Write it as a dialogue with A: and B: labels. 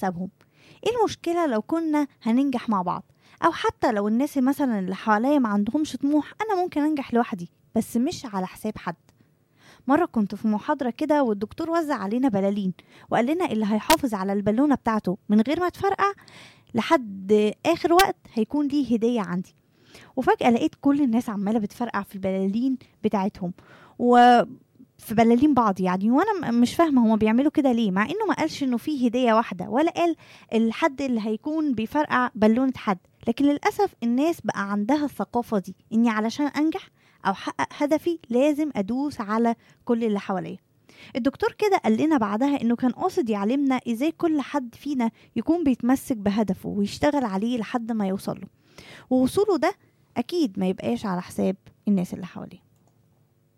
A: حسابهم ايه المشكلة لو كنا هننجح مع بعض او حتى لو الناس مثلا اللي حواليا ما عندهمش طموح انا ممكن انجح لوحدي بس مش على حساب حد مرة كنت في محاضرة كده والدكتور وزع علينا بلالين وقال لنا اللي هيحافظ على البالونة بتاعته من غير ما تفرقع لحد آخر وقت هيكون ليه هدية عندي وفجأة لقيت كل الناس عمالة بتفرقع في البلالين بتاعتهم و في بلالين بعض يعني وانا م- مش فاهمه هما بيعملوا كده ليه مع انه ما قالش انه في هديه واحده ولا قال الحد اللي هيكون بيفرقع بالونه حد لكن للاسف الناس بقى عندها الثقافه دي اني علشان انجح او احقق هدفي لازم ادوس على كل اللي حواليا الدكتور كده قال لنا بعدها انه كان قاصد يعلمنا ازاي كل حد فينا يكون بيتمسك بهدفه ويشتغل عليه لحد ما يوصل له ووصوله ده اكيد ما يبقاش على حساب الناس اللي حواليه